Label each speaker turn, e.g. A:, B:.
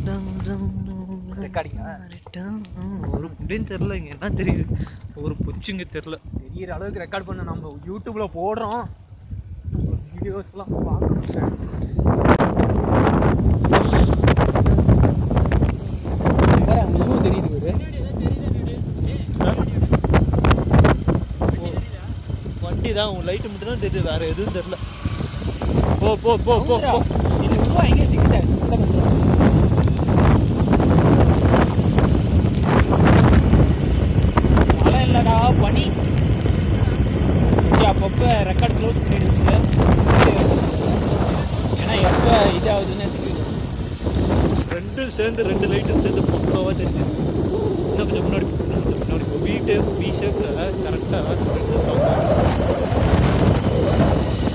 A: ரெக்கார்டிங்கா
B: ஒரு அப்படின்னு தெரில இங்க என்ன தெரியுது ஒரு புச்சுங்க தெரில
A: தெரியிற அளவுக்கு ரெக்கார்ட் பண்ண நம்ம யூடியூப்ல போடுறோம் வீடியோஸ்லாம் பார்க்கணும் friends. வேற அங்க இதுவும் தெரியுது ஒரு
B: வண்டி தான் உன் லைட்டு மட்டும் தான் தெரியுது வேற எதுவும் தெரில போ போ போ போ போ
A: இது உருவா எங்கே சிக்கிட்டேன் சுத்தம் பண்ணுறேன் மழை இல்லடா பனி அப்பப்போ ரெக்கார்ட் க்ளோஸ் பண்ணிடுச்சு ஏன்னா எப்போ இதாகுதுன்னு தெரியுது
B: ரெண்டும் சேர்ந்து ரெண்டு லைட்டும் சேர்ந்து பக்காவாக தெரியுது இன்னும் கொஞ்சம் முன்னாடி போ, இன்னும் கொஞ்சம் முன்னாடி போ. வீட்டு வி ஷேப்பில் கரெக்டாக